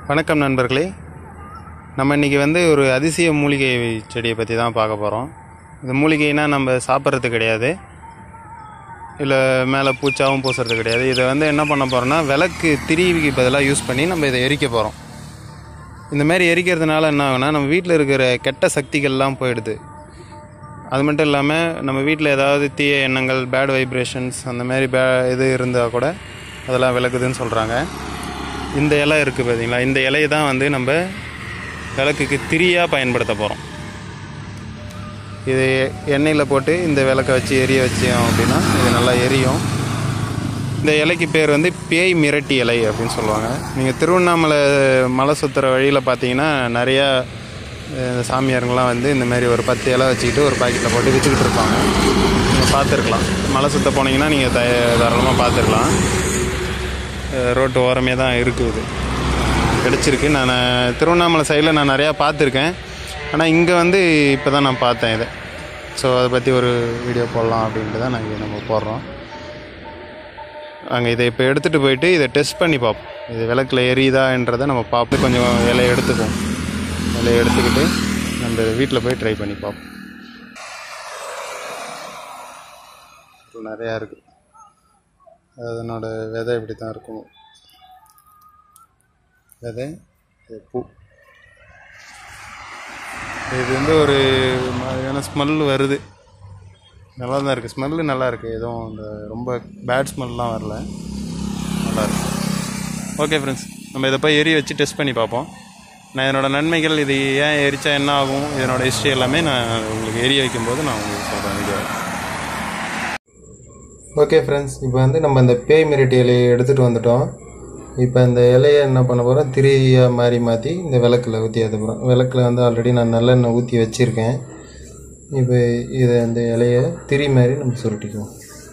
வணக்கம் நண்பர்களே நம்ம இன்றைக்கி வந்து ஒரு அதிசய மூலிகை செடியை பற்றி தான் பார்க்க போகிறோம் இந்த மூலிகைனா நம்ம சாப்பிட்றது கிடையாது இல்லை மேலே பூச்சாவும் பூசுறது கிடையாது இதை வந்து என்ன பண்ண போகிறோம்னா விளக்கு திரிவிக்கு பதிலாக யூஸ் பண்ணி நம்ம இதை எரிக்க போகிறோம் இந்த மாதிரி எரிக்கிறதுனால என்ன ஆகுனா நம்ம வீட்டில் இருக்கிற கெட்ட சக்திகள்லாம் போயிடுது அது மட்டும் இல்லாமல் நம்ம வீட்டில் ஏதாவது தீய எண்ணங்கள் பேட் வைப்ரேஷன்ஸ் அந்த மாதிரி பே இது இருந்தால் கூட அதெல்லாம் விளக்குதுன்னு சொல்கிறாங்க இந்த இலை இருக்குது பார்த்தீங்களா இந்த இலையை தான் வந்து நம்ம விளக்குக்கு திரியாக பயன்படுத்த போகிறோம் இது எண்ணெயில் போட்டு இந்த விளக்கை வச்சு எரிய வச்சோம் அப்படின்னா இது நல்லா எரியும் இந்த இலைக்கு பேர் வந்து பேய் மிரட்டி இலை அப்படின்னு சொல்லுவாங்க நீங்கள் திருவண்ணாமலை மலை சுற்றுற வழியில் பார்த்தீங்கன்னா நிறையா அஹ், சாமியாருங்கெல்லாம் வந்து இந்த மாதிரி ஒரு பத்து இலை வச்சுக்கிட்டு ஒரு பாக்கெட்டில் போட்டு விற்றுக்கிட்டு இருப்பாங்க நீங்கள் பார்த்துருக்கலாம் மலை சுற்ற போனீங்கன்னா நீங்கள் த தாராளமாக பார்த்துருக்கலாம் அஹ், ரோட்டு ஓரமே தான் இருக்குது கிடச்சிருக்கு நான் திருவண்ணாமலை சைடில் நான் நிறையா பார்த்துருக்கேன் ஆனால் இங்கே வந்து இப்போ தான் நான் பார்த்தேன் இதை ஸோ அதை பற்றி ஒரு வீடியோ போடலாம் அப்படின்ட்டு தான் நாங்கள் நம்ம போடுறோம் அங்கே இதை இப்போ எடுத்துகிட்டு போயிட்டு இதை டெஸ்ட் பண்ணி பார்ப்போம் இது விளக்கில் எரியுதான்றதை நம்ம பார்த்து கொஞ்சம் இலையை எடுத்துப்போம் இலையை எடுத்துக்கிட்டு நம்ம வீட்டில் போய் ட்ரை பண்ணி பார்ப்போம் இப்போ நிறையா இருக்குது அதனோட விதை இப்படி தான் இருக்கும் விதை இது பூ இது வந்து ஒரு மாதிரியான ஸ்மெல் வருது நல்லா தான் இருக்குது ஸ்மெல்லு நல்லா இருக்குது எதுவும் இந்த ரொம்ப பேட் ஸ்மெல்லாம் வரல நல்லா இருக்கு ஓகே ஃப்ரெண்ட்ஸ் நம்ம இதை போய் எரி வச்சு டெஸ்ட் பண்ணி பார்ப்போம் நான் இதனோட நன்மைகள் இது ஏன் எரிச்சா என்ன ஆகும் இதனோட ஹிஸ்ட்ரி எல்லாமே நான் உங்களுக்கு எரிய வைக்கும்போது நான் உங்களுக்கு சொல்கிறேன் வீடியோ ஓகே ஃப்ரெண்ட்ஸ் இப்போ வந்து நம்ம இந்த பேய் மிரட்டி இலையை எடுத்துகிட்டு வந்துட்டோம் இப்போ இந்த இலையை என்ன பண்ண போகிறோம் திரியாக மாதிரி மாற்றி இந்த விளக்கில் ஊற்றி ஏற்ற போகிறோம் விளக்கில் வந்து ஆல்ரெடி நான் நல்லெண்ணெய் ஊற்றி வச்சுருக்கேன் இப்போ இதை அந்த இலையை திரி மாதிரி நம்ம சுருட்டிக்குவோம்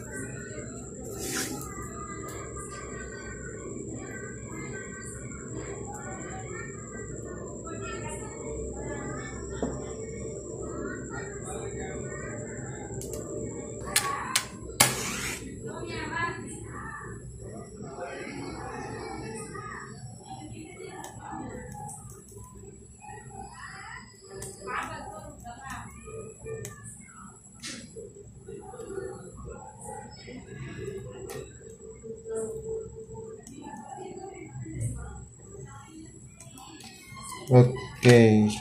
ஓகே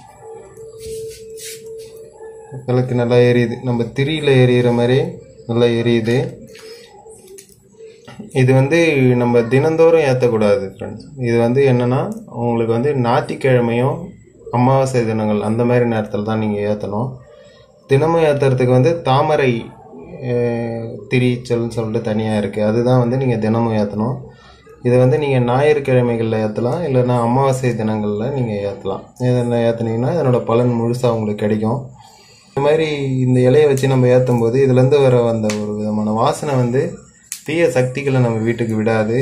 விளக்கு நல்லா எரியுது நம்ம திரியில் எரியிற மாதிரி நல்லா எரியுது இது வந்து நம்ம தினந்தோறும் ஏற்றக்கூடாது ஃப்ரெண்ட்ஸ் இது வந்து என்னென்னா உங்களுக்கு வந்து ஞாயிற்றுக்கிழமையும் அமாவாசை தினங்கள் அந்த மாதிரி நேரத்தில் தான் நீங்கள் ஏற்றணும் தினமும் ஏற்றுறதுக்கு வந்து தாமரை அஹ், திரிச்சல்னு சொல்லிட்டு தனியாக இருக்குது அதுதான் வந்து நீங்கள் தினமும் ஏற்றணும் இதை வந்து நீங்கள் ஞாயிற்றுக்கிழமைகளில் ஏற்றலாம் இல்லைன்னா அமாவாசை தினங்களில் நீங்கள் ஏற்றலாம் இதில் ஏற்றுனீங்கன்னா இதனோட பலன் முழுசாக உங்களுக்கு கிடைக்கும் இந்த மாதிரி இந்த இலையை வச்சு நம்ம ஏற்றும் போது இதுலேருந்து வர அந்த ஒரு விதமான வாசனை வந்து தீய சக்திகளை நம்ம வீட்டுக்கு விடாது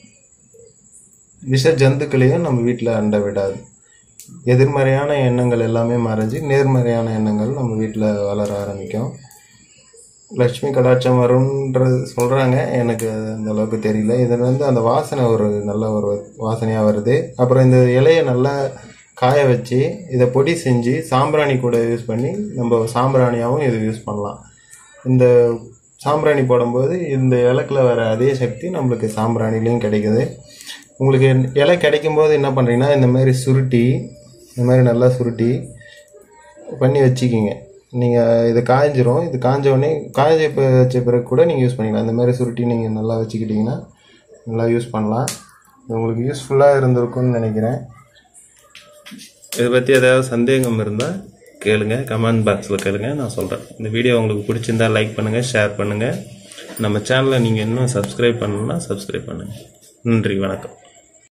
விஷ ஜந்துக்களையும் நம்ம வீட்டில் அண்ட விடாது எதிர்மறையான எண்ணங்கள் எல்லாமே மறைஞ்சு நேர்மறையான எண்ணங்கள் நம்ம வீட்டில் வளர ஆரம்பிக்கும் லக்ஷ்மி கடாட்சம் வரும்ன்றது சொல்கிறாங்க எனக்கு அது அந்த அளவுக்கு தெரியல இதில் வந்து அந்த வாசனை ஒரு நல்ல ஒரு வாசனையாக வருது அப்புறம் இந்த இலையை நல்லா காய வச்சு இதை பொடி செஞ்சு சாம்பிராணி கூட யூஸ் பண்ணி நம்ம சாம்பிராணியாகவும் இது யூஸ் பண்ணலாம் இந்த சாம்பிராணி போடும்போது இந்த இலக்கில் வர அதே சக்தி நம்மளுக்கு சாம்பிராணிலையும் கிடைக்குது உங்களுக்கு இலை கிடைக்கும்போது என்ன பண்ணுறீங்கன்னா இந்த மாதிரி சுருட்டி இந்த மாதிரி நல்லா சுருட்டி பண்ணி வச்சுக்கிங்க நீங்கள் இது காய்ஞ்சிரும் இது காய்ஞ்ச உடனே காய்ஞ்ச இப்போ வச்ச பிறகு கூட நீங்கள் யூஸ் பண்ணிக்கலாம் இந்த மாதிரி சுருட்டி நீங்கள் நல்லா வச்சுக்கிட்டிங்கன்னா நல்லா யூஸ் பண்ணலாம் இது உங்களுக்கு யூஸ்ஃபுல்லாக இருந்திருக்கும்னு நினைக்கிறேன் இதை பற்றி ஏதாவது சந்தேகம் இருந்தால் கேளுங்க கமெண்ட் பாக்ஸில் கேளுங்க நான் சொல்கிறேன் இந்த வீடியோ உங்களுக்கு பிடிச்சிருந்தா லைக் பண்ணுங்கள் ஷேர் பண்ணுங்கள் நம்ம சேனலை நீங்கள் இன்னும் சப்ஸ்கிரைப் பண்ணணும்னா சப்ஸ்கிரைப் பண்ணுங்கள் நன்றி வணக்கம்